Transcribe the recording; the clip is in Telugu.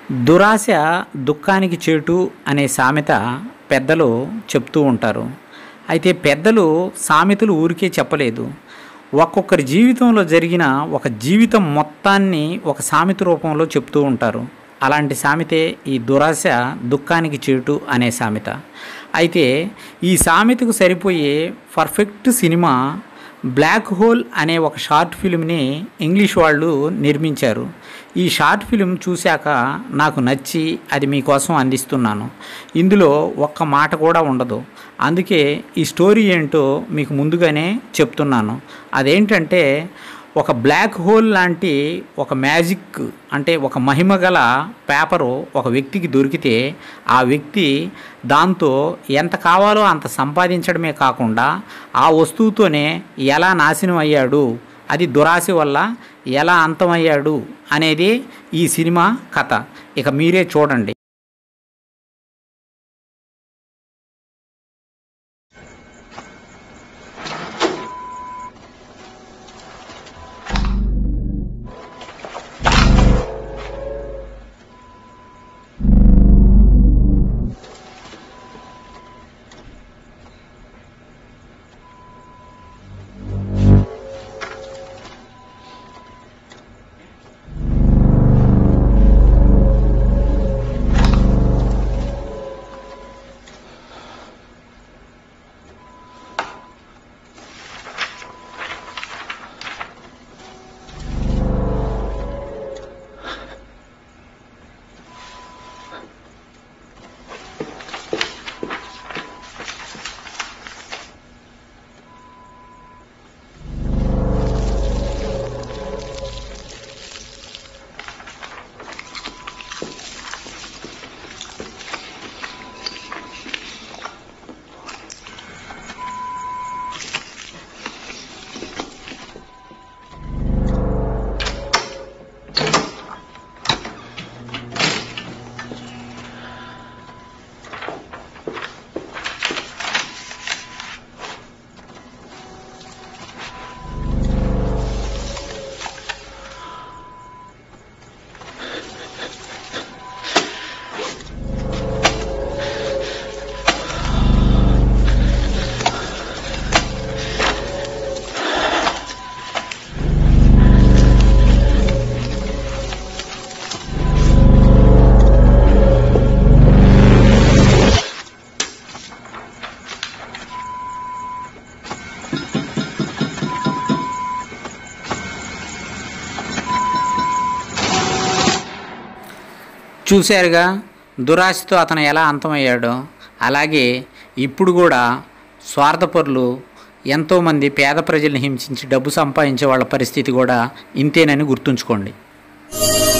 దురాశ దుఃఖానికి చేటు అనే సామెత పెద్దలు చెప్తూ ఉంటారు అయితే పెద్దలు సామెతలు ఊరికే చెప్పలేదు ఒక్కొక్కరి జీవితంలో జరిగిన ఒక జీవితం మొత్తాన్ని ఒక సామెత రూపంలో చెప్తూ ఉంటారు అలాంటి సామెతే ఈ దురాశ దుఃఖానికి చేటు అనే సామెత అయితే ఈ సామెతకు సరిపోయే పర్ఫెక్ట్ సినిమా బ్లాక్ హోల్ అనే ఒక షార్ట్ ఫిల్మ్ని ఇంగ్లీష్ వాళ్ళు నిర్మించారు ఈ షార్ట్ ఫిల్మ్ చూశాక నాకు నచ్చి అది మీకోసం అందిస్తున్నాను ఇందులో ఒక్క మాట కూడా ఉండదు అందుకే ఈ స్టోరీ ఏంటో మీకు ముందుగానే చెప్తున్నాను అదేంటంటే ఒక బ్లాక్ హోల్ లాంటి ఒక మ్యాజిక్ అంటే ఒక మహిమ గల పేపరు ఒక వ్యక్తికి దొరికితే ఆ వ్యక్తి దాంతో ఎంత కావాలో అంత సంపాదించడమే కాకుండా ఆ వస్తువుతోనే ఎలా నాశనం అయ్యాడు అది దురాశ వల్ల ఎలా అంతమయ్యాడు అనేది ఈ సినిమా కథ ఇక మీరే చూడండి చూశారుగా దురాశతో అతను ఎలా అంతమయ్యాడో అలాగే ఇప్పుడు కూడా స్వార్థపరులు ఎంతోమంది పేద ప్రజల్ని హింసించి డబ్బు సంపాదించే వాళ్ళ పరిస్థితి కూడా ఇంతేనని గుర్తుంచుకోండి